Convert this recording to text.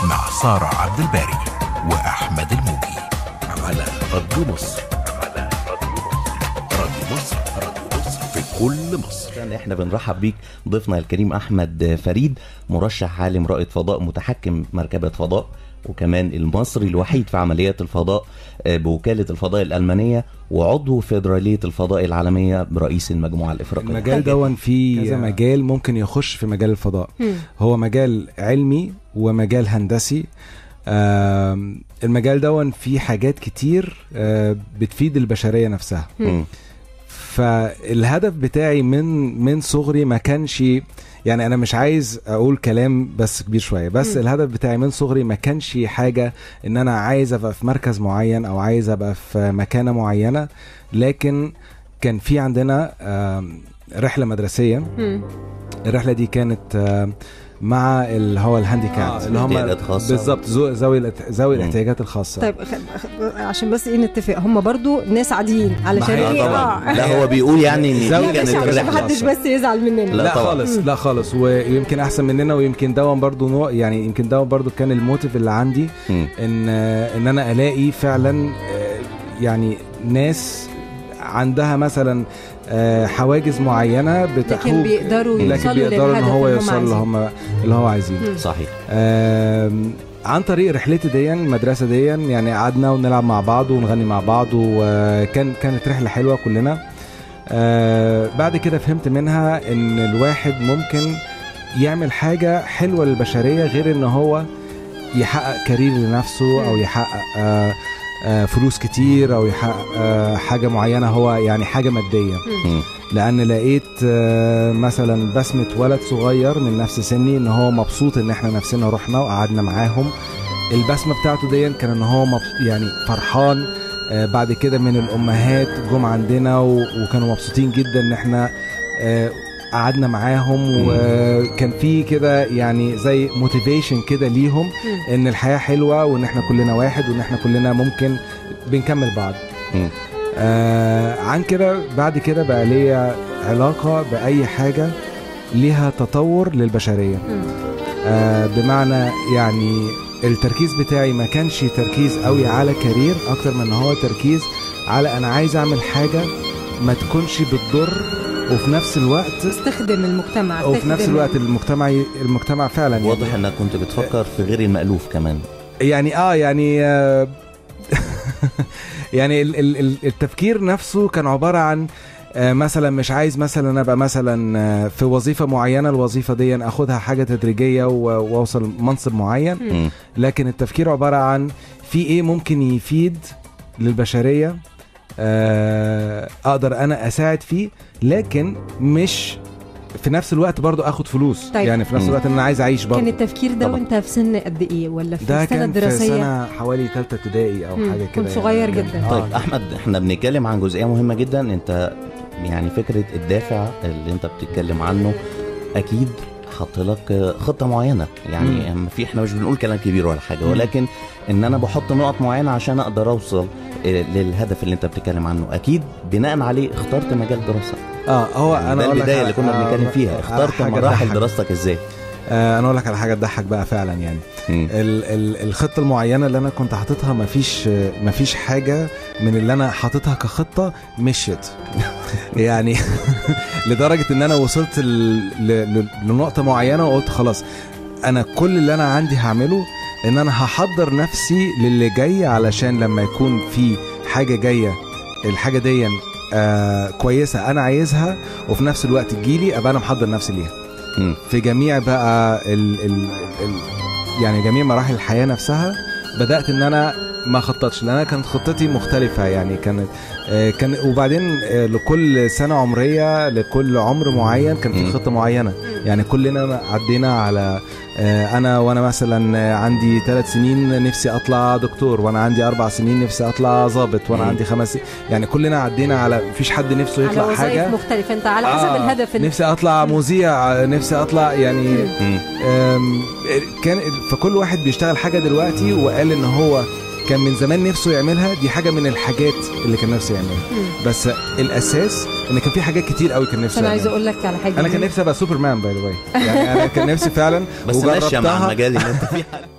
مع سارة عبد الباري وأحمد الموجي على راديو مصر على راديو مصر راديو مصر راديو مصر في كل مصر عشان احنا بنرحب بيك ضيفنا الكريم احمد فريد مرشح عالم رائد فضاء متحكم مركبه فضاء وكمان المصري الوحيد في عمليات الفضاء آه، بوكاله الفضاء الالمانيه وعضو فيدراليه الفضاء العالميه برئيس المجموعه الافريقيه المجال دون فيه كذا مجال ممكن يخش في مجال الفضاء مم. هو مجال علمي ومجال هندسي آم، المجال دون فيه حاجات كتير آه، بتفيد البشرية نفسها مم. فالهدف بتاعي من من صغري ما كانش يعني انا مش عايز اقول كلام بس كبير شويه بس مم. الهدف بتاعي من صغري ما كانش حاجه ان انا عايز ابقى في مركز معين او عايز ابقى في مكانه معينه لكن كان في عندنا آم، رحله مدرسيه مم. الرحله دي كانت آم، مع اللي هو الهانديكاب آه، اللي هم احتياجات خاصة. بالظبط ذو- ذوي الات- ذوي مم. الاحتياجات الخاصه طيب خ- خ- عشان بس ايه نتفق هم برضو ناس عاديين علشان ما هي ايه طبعا اه لا هو بيقول يعني ان زاوية دي كانت عشان عشان الرحله محدش بس يزعل مننا لا لا, طبعا. خالص لا خالص ويمكن احسن مننا ويمكن دون برضو نوع يعني يمكن دون برضو كان الموتيف اللي عندي مم. ان ان انا الاقي فعلا آه، يعني ناس عندها مثلا آه، حواجز معينه بتحوج لكن بيقدروا لكن يوصلوا بيقدروا ان للهدف هو اللي هم يوصل اللي عايزينه. هم اللي هو عايزينه مم. صحيح آم، عن طريق رحلتي دي المدرسه دي يعني قعدنا ونلعب مع بعض ونغني مع بعض وكان كانت رحله حلوه كلنا آه، بعد كده فهمت منها ان الواحد ممكن يعمل حاجه حلوه للبشريه غير ان هو يحقق كارير لنفسه او يحقق آه، آه، فلوس كتير او يحقق آه، حاجه معينه هو يعني حاجه ماديه مم. لان لقيت آه، مثلا بسمه ولد صغير من نفس سني ان هو مبسوط ان احنا نفسنا رحنا وقعدنا معاهم البسمه بتاعته دي كان ان هو مبسوط يعني فرحان آه، بعد كده من الامهات جم عندنا و- وكانوا مبسوطين جدا ان احنا آه، قعدنا معاهم وكان في كده يعني زي موتيفيشن كده ليهم مم. ان الحياه حلوه وان احنا كلنا واحد وان احنا كلنا ممكن بنكمل بعض مم. آه عن كده بعد كده بقى ليا علاقه باي حاجه ليها تطور للبشريه مم. آه بمعنى يعني التركيز بتاعي ما كانش تركيز قوي على كارير اكتر من ان هو تركيز على انا عايز اعمل حاجه ما تكونش بتضر وفي نفس الوقت تستخدم المجتمع وفي نفس تخدم- الوقت المجتمع المجتمع فعلا يعني- واضح انك كنت بتفكر في غير المألوف كمان يعني اه يعني آه يعني ال- ال- ال- التفكير نفسه كان عباره عن آه، مثلا مش عايز مثلا ابقى مثلا آه، في وظيفه معينه الوظيفه دي اخدها حاجه تدريجيه و- واوصل منصب معين مم. مم. لكن التفكير عباره عن في ايه ممكن يفيد للبشريه آه، اقدر انا اساعد فيه لكن مش في نفس الوقت برضو اخد فلوس طيب. يعني في نفس مم. الوقت ان انا عايز اعيش برضو كان التفكير ده طبعا. وانت في سن قد ايه ولا في ده السنه كان في الدراسيه سنه حوالي ثالثه ابتدائي او مم. حاجه كده كنت صغير يعني. جدا. آه. طيب احمد احنا بنتكلم عن جزئيه مهمه جدا انت يعني فكره الدافع اللي انت بتتكلم عنه اكيد حط لك خطه معينه يعني مم. ما في احنا مش بنقول كلام كبير ولا حاجه مم. ولكن ان انا بحط نقط معينه عشان اقدر اوصل آه، للهدف اللي انت بتتكلم عنه اكيد بناء عليه اخترت مجال دراسه اه هو يعني انا ده أقول لك البدايه على- اللي كنا آه، بنتكلم فيها على اخترت حاجة مراحل تضحك. دراستك ازاي آه انا اقول لك على حاجه تضحك بقى فعلا يعني مم. ال ال الخطه المعينه اللي انا كنت حاططها مفيش مفيش حاجه من اللي انا حاططها كخطه مشيت يعني لدرجه ان انا وصلت ل- ل- لنقطه معينه وقلت خلاص انا كل اللي انا عندي هعمله ان انا هحضر نفسي للي جاي علشان لما يكون في حاجه جايه الحاجه دي آه كويسه انا عايزها وفي نفس الوقت تجيلي ابقى انا محضر نفسي ليها مم. في جميع بقى ال ال ال يعني جميع مراحل الحياه نفسها بدات ان انا ما خططش لان انا كانت خطتي مختلفه يعني كانت آه، كان وبعدين آه، لكل سنه عمريه لكل عمر معين كان مم. في خطه معينه يعني كلنا عدينا على آه، انا وانا مثلا آه، عندي ثلاث سنين نفسي اطلع دكتور وانا عندي اربع سنين نفسي اطلع ظابط وانا مم. عندي خمس سنين يعني كلنا عدينا على مفيش حد نفسه على يطلع وظائف حاجه مختلفه انت على حسب آه، الهدف اللي نفسي اطلع مذيع نفسي اطلع يعني مم. أم، كان فكل واحد بيشتغل حاجه دلوقتي وقال ان هو كان من زمان نفسه يعملها دي حاجه من الحاجات اللي كان نفسه يعملها مم. بس الاساس ان كان في حاجات كتير قوي كان بس نفسه انا عايزه يعملها. اقول لك على حاجه انا كان نفسي ابقى سوبرمان باي ذا واي يعني انا كان نفسي فعلا بس ماشيه مع وجربتها. المجال اللي انت فيه